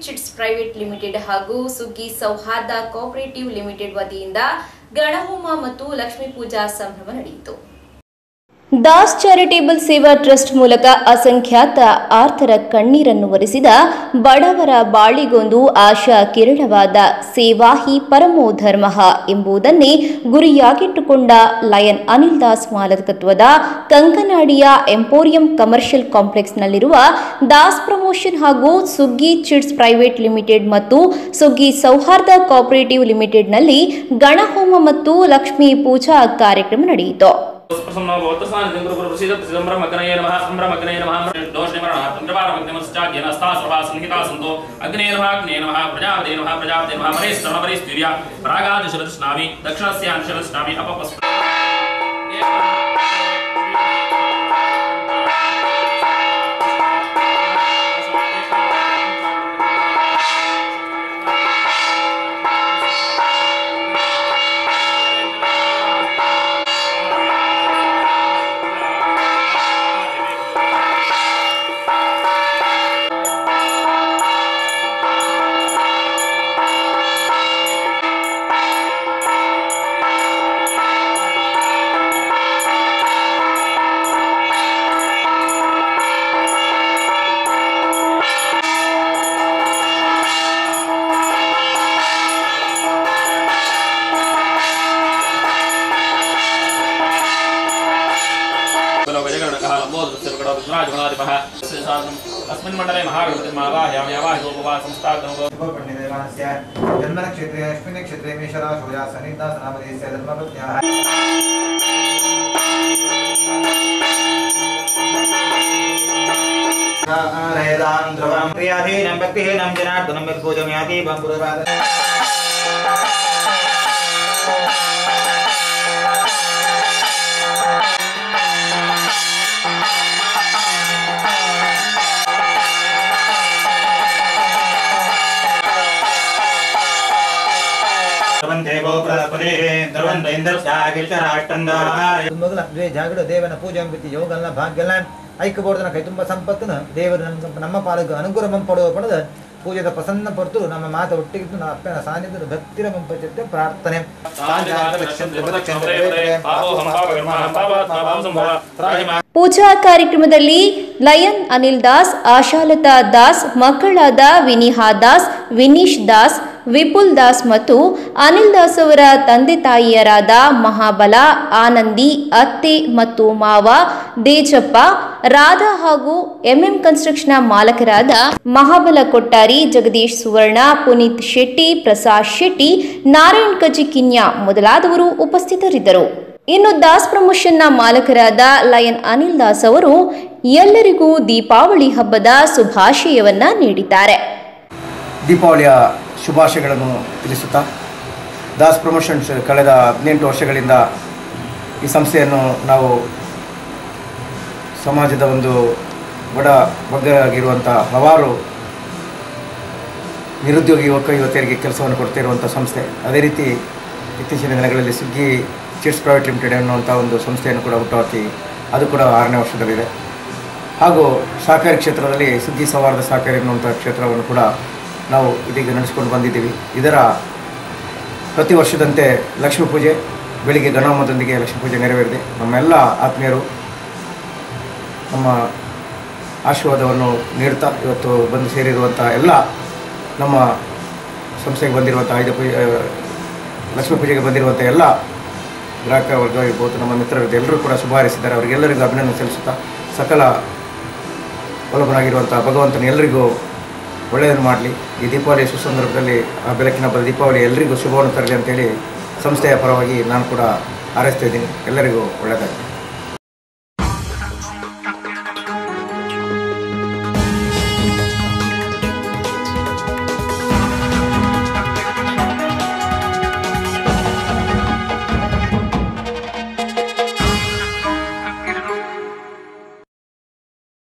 chits private limited ಹಾಗೂ ಸುಗ್ಗಿ ಸೌಹಾರ್ದ ಕೋಆಪರೇಟಿವ್ ಲಿಮಿಟೆಡ್ ವತಿಯಿಂದ ಗಣಹೋಮ ಮತ್ತು ಲಕ್ಷ್ಮೀ ಪೂಜಾ ಸಂಭ್ರಮ ನಡೆಯಿತು ದಾಸ್ ಚಾರಿಟೇಬಲ್ ಸೇವಾ ಟ್ರಸ್ಟ್ ಮೂಲಕ ಅಸಂಖ್ಯಾತ ಆರ್ಥರ ಕಣ್ಣೀರನ್ನು ಒರೆಸಿದ ಬಡವರ ಬಾಳಿಗೊಂದು ಆಶಾ ಕಿರಣವಾದ ಸೇವಾ ಹಿ ಪರಮೋ ಧರ್ಮ ಎಂಬುದನ್ನೇ ಗುರಿಯಾಗಿಟ್ಟುಕೊಂಡ ಲಯನ್ ಅನಿಲ್ ದಾಸ್ ಮಾಲಕತ್ವದ ಕಂಕನಾಡಿಯ ಎಂಪೋರಿಯಂ ಕಮರ್ಷಿಯಲ್ ಕಾಂಪ್ಲೆಕ್ಸ್ನಲ್ಲಿರುವ ದಾಸ್ ಪ್ರಮೋಷನ್ ಹಾಗೂ ಸುಗ್ಗಿ ಚಿಟ್ಸ್ ಪ್ರೈವೇಟ್ ಲಿಮಿಟೆಡ್ ಮತ್ತು ಸುಗ್ಗಿ ಸೌಹಾರ್ದ ಕೋಆಪರೇಟಿವ್ ಲಿಮಿಟೆಡ್ನಲ್ಲಿ ಗಣಹೋಮ ಮತ್ತು ಲಕ್ಷ್ಮೀ ಪೂಜಾ ಕಾರ್ಯಕ್ರಮ ನಡೆಯಿತು प्रसन्नो भवतु सानिध्यं गुरु गुरु प्रसीद प्रसीदं ब्रह्मग्नये नमः ब्रह्मग्नये नमः दोषनिवारणमग्निमस्ताज्ञनस्ता सर्वा संहिता सन्तो अग्ने नमः अग्ने नमः प्रजापते नमः प्रजापते नमः परेश्वरण परेस्तिर्या प्रागादिशरदश्नामि दक्षिणस्यादिशरदश्नामि अपपस् अस्मिन् मण्डले महागणपतिर्मावाहयामि आवाहितोपवासंस्थातनो शुभपुण्यदेवास्य जन्मनक्षत्रे अश्विनी नक्षत्रे मेषराशोया सनिदासनामदेस्य धर्मपत्न्याः रेदां ध्रुवं प्रियाधीनं भक्तिहीनं जनार्दनं यत्पूजमयाति बम्पुरवाद ಧ್ರುವಂತೆ ಗೋಪ್ರಪದೇ ಧ್ರುವಂತ ಇಂದ್ರಶ್ಚಾಗಿರ್ಚರಾಷ್ಟಂದಾಯ ಮೊದಲ ದ್ವೇ ಜಾಗಡ ದೇವನ ಪೂಜೆ ಅಂಬಿತಿ ಯೋಗಲ್ಲ ಭಾಗ್ಯಲ್ಲ ಐಕ್ಯಬೋರ್ಧನ ಕೈ ತುಂಬ ಸಂಪತ್ತನ ದೇವರು ನಮ್ಮ ನಮ್ಮ ಪಾಲಕ ಅನುಗ್ರಹ ಪಡುವ ಪಡೆದ ಪೂಜೆದ ಪ್ರಸನ್ನ ಪಡ್ತು ನಮ್ಮ ಮಾತ ಒಟ್ಟಿಗಿದ್ದು ನಮ್ಮ ಅಪ್ಪನ ಸಾನ್ನಿಧ್ಯದ ಭಕ್ತಿರ ಮಂಪಚತೆ ಪ್ರಾರ್ಥನೆ ಪೂಜಾ ಕಾರ್ಯಕ್ರಮದಲ್ಲಿ ಲಯನ್ ಅನಿಲ್ ದಾಸ್ ಆಶಾಲತಾ ದಾಸ್ ಮಕ್ಕಳಾದ ವಿನಿಹಾ ದಾಸ್ ವಿನೀಶ್ ದಾಸ್ ವಿಪುಲ್ ದಾಸ್ ಮತ್ತು ಅನಿಲ್ ದಾಸ್ ಅವರ ತಂದೆ ತಾಯಿಯರಾದ ಮಹಾಬಲ ಆನಂದಿ ಅತ್ತೆ ಮತ್ತು ಮಾವ ದೇಜಪ್ಪ ರಾಧಾ ಹಾಗೂ ಎಂಎಂ ಕನ್ಸ್ಟ್ರಕ್ಷನ್ ಮಾಲಕರಾದ ಮಹಾಬಲ ಕೊಟ್ಟಾರಿ ಜಗದೀಶ್ ಸುವರ್ಣ ಪುನೀತ್ ಶೆಟ್ಟಿ ಪ್ರಸಾದ್ ಶೆಟ್ಟಿ ನಾರಾಯಣ್ ಕಜಿಕಿನ್ಯಾ ಮೊದಲಾದವರು ಉಪಸ್ಥಿತರಿದ್ದರು ಇನ್ನು ದಾಸ್ ಪ್ರಮೋಷನ್ನ ಮಾಲಕರಾದ ಲಯನ್ ಅನಿಲ್ ದಾಸ್ ಅವರು ಎಲ್ಲರಿಗೂ ದೀಪಾವಳಿ ಹಬ್ಬದ ಶುಭಾಶಯವನ್ನ ನೀಡಿದ್ದಾರೆ ದೀಪಾವಳಿಯ ಶುಭಾಶಯಗಳನ್ನು ತಿಳಿಸುತ್ತಾ ದಾಸ್ ಪ್ರಮೋಷನ್ಸ್ ಕಳೆದ ಹದಿನೆಂಟು ವರ್ಷಗಳಿಂದ ಈ ಸಂಸ್ಥೆಯನ್ನು ನಾವು ಸಮಾಜದ ಒಂದು ಬಡ ಬಗ್ಗರಾಗಿರುವಂಥ ಹಲವಾರು ನಿರುದ್ಯೋಗಿ ಯುವಕ ಯುವತಿಯರಿಗೆ ಕೆಲಸವನ್ನು ಕೊಡ್ತಿರುವಂಥ ಸಂಸ್ಥೆ ಅದೇ ರೀತಿ ಇತ್ತೀಚಿನ ದಿನಗಳಲ್ಲಿ ಸುಗ್ಗಿ ಚಿಟ್ಸ್ ಪ್ರೈವೇಟ್ ಲಿಮಿಟೆಡ್ ಅನ್ನುವಂಥ ಒಂದು ಸಂಸ್ಥೆಯನ್ನು ಕೂಡ ಹುಟ್ಟುಹಾಕಿ ಅದು ಕೂಡ ಆರನೇ ವರ್ಷದಲ್ಲಿದೆ ಹಾಗೂ ಸಹಕಾರಿ ಕ್ಷೇತ್ರದಲ್ಲಿ ಸುಗ್ಗಿ ಸೌಹಾರ್ದ ಸಹಕಾರಿ ಅನ್ನುವಂಥ ಕ್ಷೇತ್ರವನ್ನು ಕೂಡ ನಾವು ಇದೀಗ ನಡೆಸ್ಕೊಂಡು ಬಂದಿದ್ದೀವಿ ಇದರ ಪ್ರತಿ ವರ್ಷದಂತೆ ಲಕ್ಷ್ಮೀ ಪೂಜೆ ಬೆಳಿಗ್ಗೆ ಗಣಹೋಮದೊಂದಿಗೆ ಲಕ್ಷ್ಮೀ ಪೂಜೆ ನೆರವೇರಿದೆ ನಮ್ಮೆಲ್ಲ ಆತ್ಮೀಯರು ನಮ್ಮ ಆಶೀರ್ವಾದವನ್ನು ನೀಡ್ತಾ ಇವತ್ತು ಬಂದು ಸೇರಿರುವಂಥ ಎಲ್ಲ ನಮ್ಮ ಸಂಸ್ಥೆಗೆ ಬಂದಿರುವಂಥ ಆಯುಧ ಪೂಜೆ ಆ, ಲಕ್ಷ್ಮೀ ಪೂಜೆಗೆ ಬಂದಿರುವಂಥ ಎಲ್ಲ ಗ್ರಾಹಕ ವರ್ಗ ಇರ್ಬೋದು ನಮ್ಮ ಮಿತ್ರರು ಎಲ್ಲರೂ ಕೂಡ ಶುಭ ಹಾರೈಸಿದ್ದಾರೆ ಅವರಿಗೆಲ್ಲರಿಗೂ ಅಭಿನಂದನೆ ಸಲ್ಲಿಸುತ್ತಾ ಸಕಲ ಒಲಬನಾಗಿರುವಂಥ ಭಗವಂತನ ಎಲ್ಲರಿಗೂ ಒಳ್ಳೆಯದನ್ನು ಮಾಡಲಿ ಈ ದೀಪಾವಳಿ ಸುಸಂದರ್ಭದಲ್ಲಿ ಆ ಬೆಳಕಿನ ಹಬ್ಬದ ದೀಪಾವಳಿ ಎಲ್ಲರಿಗೂ ಶುಭವನ್ನು ತರಲಿ ಅಂತೇಳಿ ಸಂಸ್ಥೆಯ ಪರವಾಗಿ ನಾನು ಕೂಡ ಹಾರೈಸ್ತಾ ಇದ್ದೀನಿ ಎಲ್ಲರಿಗೂ ಒಳ್ಳೆಯದಾಗಲಿ